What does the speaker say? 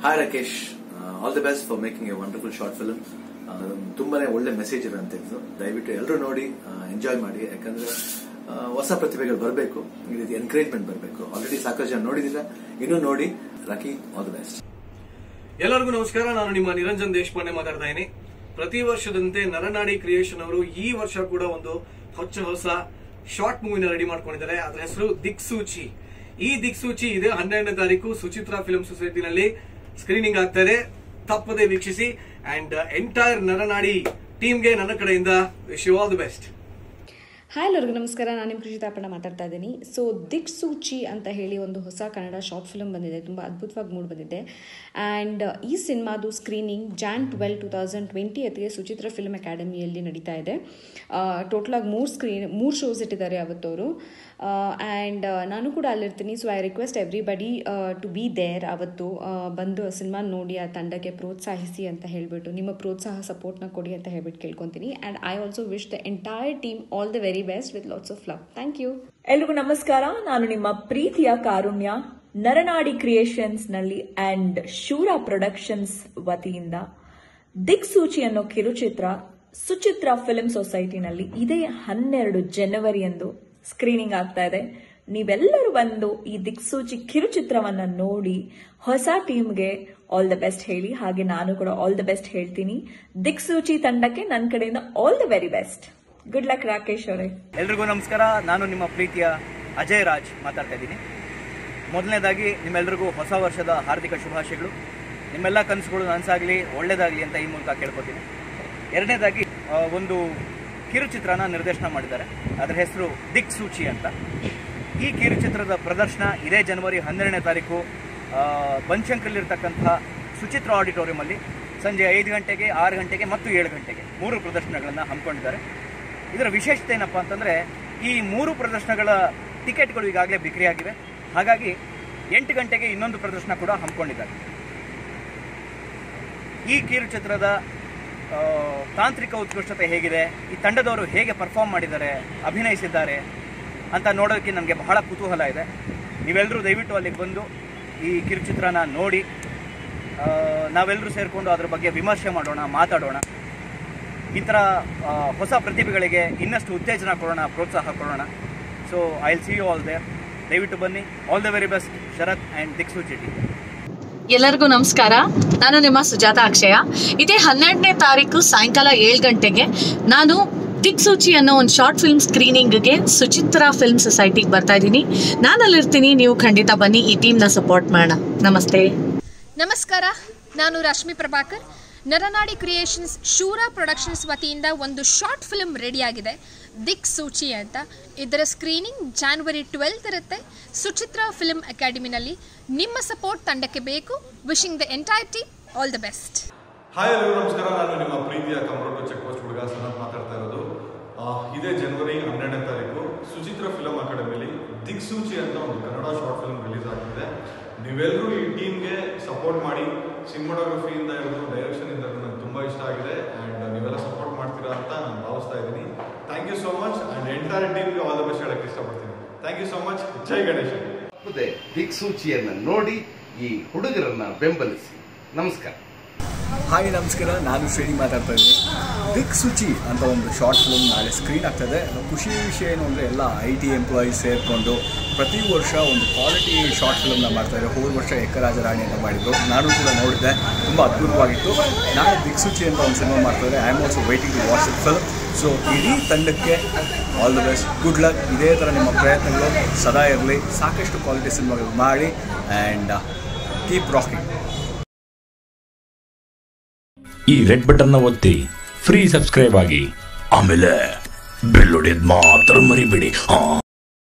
hi Rakesh all the best for making a wonderful short film ತುಂಬಾನೇ ಒಳ್ಳೆ message ಇರೋಂಥದ್ದು ದಯವಿಟ್ಟು ಎಲ್ಲರೂ ನೋಡಿ ಎಂಜಾಯ್ ಮಾಡಿ ಯಾಕಂದ್ರೆ ಆ, ಹೊಸ ಪ್ರತಿಭೆಗಳು ಬರಬೇಕು ಈ ರೀತಿ ಎನ್ಕರೇಜ್ಮೆಂಟ್ ಬರಬೇಕು ಆಲ್ರೆಡಿ ಸಾಕಷ್ಟು ಜನ ನೋಡಿದಿಲ್ಲ ಇನ್ನೂ ನೋಡಿ ರಾಕಿ ಆಲ್ ದಿ ಬೆಸ್ಟ್ ಎಲ್ಲರಿಗೂ ನಮಸ್ಕಾರ ನಾನು ನಿಮ್ಮ ನಿರಂಜನ್ ದೇಶಪಾಂಡೆ ಮಾತಾಡ್ತಾ ಇದ್ದೀನಿ ಪ್ರತಿ ವರ್ಷದಂತೆ ನರನಾಡಿ ಕ್ರಿಯೇಷನ್ ಅವರು ಈ ವರ್ಷ ಕೂಡ ಒಂದು ಹೊಚ್ಚ ಹೊಸ ಶಾರ್ಟ್ ಮೂವಿನ ರೆಡಿ ಮಾಡ್ಕೊಂಡಿದ್ದಾರೆ ಅದರ ಹೆಸರು ದಿಕ್ಸೂಚಿ ಈ ದಿಕ್ಸೂಚಿ ಇದೆ ಹನ್ನೆರಡನೇ ತಾರೀಕು ಸುಚಿತ್ರಾ ಫಿಲ್ಮ್ ಸೊಸೈಟಿನಲ್ಲಿ ಸ್ಕ್ರೀನಿಂಗ್ ಆಗ್ತಾ ಇದೆ ತಪ್ಪದೆ ವೀಕ್ಷಿಸಿ ಅಂಡ್ ಎಂಟೈರ್ ನರನಾಡಿ ಟೀಮ್ಗೆ ನನ್ನ ಕಡೆಯಿಂದ wish you all the best hi ಎಲ್ಲರಿಗೂ ನಮಸ್ಕಾರ ನಾನು ನಿಮ್ಮ ಕೃಷಿ ತಾಪಣ್ಣ ಮಾತಾಡ್ತಾ ಇದ್ದೀನಿ ಸೊ ದಿಕ್ಸೂಚಿ ಅಂತ ಹೇಳಿ ಒಂದು ಹೊಸ ಕನ್ನಡ ಶಾರ್ಟ್ ಫಿಲ್ಮ್ ಬಂದಿದೆ ತುಂಬ ಅದ್ಭುತವಾಗಿ ಮೂಡ್ ಬಂದಿದೆ ಆ್ಯಂಡ್ ಈ ಸಿನಿಮಾದು screening Jan twelve two thousand twenty ಎತ್ಗೆ ಸುಚಿತ್ರ ಫಿಲ್ಮ್ ಅಕಾಡೆಮಿಯಲ್ಲಿ ನಡೀತಾ ಇದೆ ಟೋಟಲಾಗಿ ಮೂರು ಸ್ಕ್ರೀನ್ ಮೂರು ಶೋಸ್ ಇಟ್ಟಿದ್ದಾರೆ ಅವತ್ತವರು ಆ್ಯಂಡ್ ನಾನು ಕೂಡ ಅಲ್ಲಿರ್ತೀನಿ so I request everybody to be there ಅವತ್ತು ಆ, ಬಂದು ಸಿನಿಮಾ ನೋಡಿ ಆ ತಂಡಕ್ಕೆ ಪ್ರೋತ್ಸಾಹಿಸಿ ಅಂತ ಹೇಳಿಬಿಟ್ಟು ನಿಮ್ಮ ಪ್ರೋತ್ಸಾಹ ಸಪೋರ್ಟ್ನ ಕೊಡಿ ಅಂತ ಹೇಳ್ಬಿಟ್ಟು ಕೇಳ್ಕೊತೀನಿ and I also wish the entire team all the very best with lots of love thank you ಎಲ್ರಿಗೂ ನಮಸ್ಕಾರ ನಾನು ನಿಮ್ಮ ಪ್ರೀತಿಯ ಕಾರುಣ್ಯ ನರನಾಡಿ ಕ್ರಿಯೇಷನ್ಸ್ ನಲ್ಲಿ ಅಂಡ್ ಶೂರ ಪ್ರೊಡಕ್ಷನ್ಸ್ ವತಿಯಿಂದ ದಿಕ್ಸೂಚಿ ಅನ್ನೋ ಕಿರುಚಿತ್ರ ಸುಚಿತ್ರ ಫಿಲ್ಮ್ ಸೊಸೈಟಿನಲ್ಲಿ ಇದೇ ಹನ್ನೆರಡು ಜನವರಿಯಂದು ಸ್ಕ್ರೀನಿಂಗ್ ಆಗ್ತಾ ಇದೆ ನೀವೆಲ್ಲರೂ ಬಂದು ಈ ದಿಕ್ಸೂಚಿ ಕಿರುಚಿತ್ರವನ್ನ ನೋಡಿ ಹೊಸ ಟೀಮ್ಗೆ ಆಲ್ ದ ಬೆಸ್ಟ್ ಹೇಳಿ ಹಾಗೆ ನಾನು ಕೂಡ ಆಲ್ ದ ಬೆಸ್ಟ್ ಹೇಳ್ತೀನಿ ದಿಕ್ಸೂಚಿ ತಂಡಕ್ಕೆ ನನ್ನ ಕಡೆಯಿಂದ all the very best good luck Rakesh ಅವರೇ ಎಲ್ರಿಗೂ ನಮಸ್ಕಾರ ನಾನು ನಿಮ್ಮ ಪ್ರೀತಿಯ ಅಜಯ್ ರಾಜ್ ಮಾತಾಡ್ತಾ ಇದ್ದೀನಿ ಮೊದಲನೇದಾಗಿ ನಿಮ್ಮೆಲ್ರಿಗೂ ಹೊಸ ವರ್ಷದ ಹಾರ್ದಿಕ ಶುಭಾಶಯಗಳು ನಿಮ್ಮೆಲ್ಲ ಕನಸುಗಳು ನನಸಾಗಲಿ ಒಳ್ಳೇದಾಗಲಿ ಅಂತ ಈ ಮೂಲಕ ಕೇಳ್ಕೊತೀನಿ ಎರಡನೇದಾಗಿ ಆ, ಒಂದು ಕಿರುಚಿತ್ರನ ನಿರ್ದೇಶನ ಮಾಡಿದ್ದಾರೆ ಅದರ ಹೆಸರು ದಿಕ್ಸೂಚಿ ಅಂತ ಈ ಕಿರುಚಿತ್ರದ ಪ್ರದರ್ಶನ ಇದೇ ಜನವರಿ ಹನ್ನೆರಡನೇ ತಾರೀಕು ಆ, ಬನಶಂಕರಲ್ಲಿರ್ತಕ್ಕಂಥ ಸುಚಿತ್ರ ಆಡಿಟೋರಿಯಮಲ್ಲಿ ಸಂಜೆ ಐದು ಗಂಟೆಗೆ ಆರು ಗಂಟೆಗೆ ಮತ್ತು ಏಳು ಗಂಟೆಗೆ ಮೂರು ಪ್ರದರ್ಶನಗಳನ್ನು ಹಮ್ಮಿಕೊಂಡಿದ್ದಾರೆ ಇದರ ವಿಶೇಷತೆ ಏನಪ್ಪಾ ಅಂತಂದ್ರೆ ಈ ಮೂರು ಪ್ರದರ್ಶನಗಳ ಟಿಕೆಟ್ಗಳು ಈಗಾಗಲೇ ಬಿಕ್ರಿಯಾಗಿವೆ ಹಾಗಾಗಿ ಎಂಟು ಗಂಟೆಗೆ ಇನ್ನೊಂದು ಪ್ರದರ್ಶನ ಕೂಡ ಹಮ್ಮಿಕೊಂಡಿದ್ದಾರೆ ಈ ಕಿರುಚಿತ್ರದ ಆ, ತಾಂತ್ರಿಕ ಉತ್ಕೃಷ್ಟತೆ ಹೇಗಿದೆ ಈ ತಂಡದವರು ಹೇಗೆ ಪರ್ಫಾರ್ಮ್ ಮಾಡಿದ್ದಾರೆ ಅಭಿನಯಿಸಿದ್ದಾರೆ ಅಂತ ನೋಡೋದಕ್ಕೆ ನನಗೆ ಬಹಳ ಕುತೂಹಲ ಇದೆ ನೀವೆಲ್ಲರೂ ದಯವಿಟ್ಟು ಅಲ್ಲಿಗೆ ಬಂದು ಈ ಕಿರುಚಿತ್ರನ ನೋಡಿ ಆ, ನಾವೆಲ್ಲರೂ ಸೇರಿಕೊಂಡು ಅದ್ರ ಬಗ್ಗೆ ವಿಮರ್ಶೆ ಮಾಡೋಣ ಮಾತಾಡೋಣ ಈ ಥರ ಆ, ಹೊಸ ಪ್ರತಿಭೆಗಳಿಗೆ ಇನ್ನಷ್ಟು ಉತ್ತೇಜನ ಕೊಡೋಣ ಪ್ರೋತ್ಸಾಹ ಕೊಡೋಣ so I will see you all there ದಯವಿಟ್ಟು ಬನ್ನಿ all the very best Sharath and Diksoochi team ಎಲ್ಲರಿಗೂ ನಮಸ್ಕಾರ ನಾನು ನಿಮ್ಮ ಸುಜಾತ ಅಕ್ಷಯ ಇದೇ ಹನ್ನೆರಡನೇ ತಾರೀಕು ಸಾಯಂಕಾಲ ಏಳು ಗಂಟೆಗೆ ನಾನು ದಿಕ್ಸೂಚಿ ಅನ್ನೋ ಒಂದು ಶಾರ್ಟ್ ಫಿಲ್ಮ್ ಸ್ಕ್ರೀನಿಂಗ್ಗೆ ಸುಚಿತ್ರಾ ಫಿಲ್ಮ್ ಸೊಸೈಟಿಗೆ ಬರ್ತಾ ಇದ್ದೀನಿ ನಾನು ಅಲ್ಲಿರ್ತೀನಿ ನೀವು ಖಂಡಿತ ಬನ್ನಿ ಈ ಟೀಮ್ನ ಸಪೋರ್ಟ್ ಮಾಡೋಣ ನಮಸ್ತೆ ನಮಸ್ಕಾರ ನಾನು ರಶ್ಮಿ ಪ್ರಭಾಕರ್ ನರನಾಡಿ ಕ್ರಿಯೇಷನ್ಸ್ ಶೂರ ಪ್ರೊಡಕ್ಷನ್ಸ್ ವತಿಯಿಂದ ಒಂದು ಶಾರ್ಟ್ ಫಿಲ್ಮ್ ರೆಡಿಯಾಗಿದೆ ದಿಕ್ ಸೂಚಿ ಅಂತ ಇದರ ಸ್ಕ್ರೀನಿಂಗ್ ಜಾನ್ವರಿ ಟ್ವೆಲ್ತ್ ಇರುತ್ತೆ ಸುಚಿತ್ರ ಫಿಲ್ಮ್ ಅಕಾಡೆಮಿನಲ್ಲಿ ನಿಮ್ಮ ಸಪೋರ್ಟ್ ತಂಡಕ್ಕೆ ಬೇಕು wishing the entire team all the best hi ಎಲ್ಲರಿಗೂ ನಮಸ್ಕಾರ ನಾನು ನಿಮ್ಮ ಪ್ರೀತಿಯ ಕಂಪ್ಯೂಟರ್ ಚೆಕ್ ಪೋಸ್ಟ್ ಹುಡುಗ ಸನತ್ ಮಾತಾಡ್ತಾ ಇರೋದು ಆ, ಇದೇ ಜನವರಿ ಹನ್ನೆರಡನೇ ತಾರೀಕು ಸುಚಿತ್ರ ಫಿಲಂ ಅಕಾಡೆಮಿಲಿ ದಿಕ್ಸೂಚಿ ಅಂತ ಒಂದು ಕನ್ನಡ ಶಾರ್ಟ್ ಫಿಲ್ಮ್ ರಿಲೀಸ್ ಆಗ್ತಿದೆ ನೀವೆಲ್ಲರೂ ಈ ಟೀಮ್ಗೆ ಸಪೋರ್ಟ್ ಮಾಡಿ ಸಿನಿಮಾಟೋಗ್ರಫಿಯಿಂದ ಹಿಡಿದು ಡೈರೆಕ್ಷನ್ ಇಂದ ನನಗೆ ತುಂಬ ಇಷ್ಟ ಆಗಿದೆ ಆ್ಯಂಡ್ ನೀವೆಲ್ಲ ಸಪೋರ್ಟ್ ಮಾಡ್ತೀರಾ ಅಂತ ನಾನು ಭಾವಿಸ್ತಾ ಇದ್ದೀನಿ thank you so much and entire ಟೀಮ್ಗೆ ಆಲ್ ದ ಬೆಸ್ಟ್ ಹೇಳಕ್ಕೆ ಇಷ್ಟಪಡ್ತೀನಿ thank you so much Jai Ganesh ತಪ್ಪದೆ ದಿಕ್ಸೂಚಿಯನ್ನು ನೋಡಿ ಈ ಹುಡುಗರನ್ನ ಬೆಂಬಲಿಸಿ ನಮಸ್ಕಾರ ಹಾಯ್ ನಮಸ್ಕಾರ ನಾನು ಶ್ರೇಣಿ ಮಾತಾಡ್ತಾ ಇದ್ದೀನಿ ದಿಕ್ ಸುಚಿ ಅಂತ ಒಂದು ಶಾರ್ಟ್ ಫಿಲ್ಮ್ ನಾಳೆ ಸ್ಕ್ರೀನ್ ಆಗ್ತದೆ ಖುಷಿ ವಿಷಯ ಏನು ಅಂದರೆ ಎಲ್ಲ ಐ ಟಿ ಎಂಪ್ಲಾಯೀಸ್ ಸೇರಿಕೊಂಡು ಪ್ರತಿ ವರ್ಷ ಒಂದು ಕ್ವಾಲಿಟಿ ಶಾರ್ಟ್ ಫಿಲ್ಮ್ನ ಮಾಡ್ತಾರೆ ಹೋದ ವರ್ಷ ಏಕರಾಜರಾಣಿ ಅಂತ ಮಾಡಿದ್ರು ನಾನು ಕೂಡ ನೋಡಿದ್ದೆ ತುಂಬ ಅದ್ಭುತವಾಗಿತ್ತು ನಾಳೆ ದಿಕ್ಸೂಚಿ ಅಂತ ಒಂದು ಸಿನಿಮಾ ಮಾಡ್ತಾರೆ I am also waiting to watch it film so ಇಡೀ ತಂಡಕ್ಕೆ all the best good luck ಇದೇ ಥರ ನಿಮ್ಮ ಪ್ರಯತ್ನಗಳು ಸದಾ ಇರಲಿ ಸಾಕಷ್ಟು ಕ್ವಾಲಿಟಿ ಸಿನಿಮಾಗಳು ಮಾಡಿ ಆ್ಯಂಡ್ ಕೀಪ್ ರಾಕಿಂಗ್ ಈ ರೆಡ್ ಬಟನ್ನ ಒತ್ತಿ ಫ್ರೀ ಸಬ್ಸ್ಕ್ರೈಬ್ ಆಗಿ ಆಮೇಲೆ ಬೆಲ್ ಹೊಡೆಯೋದು ಮಾತ್ರ ಮರಿಬೇಡಿ ಹಾ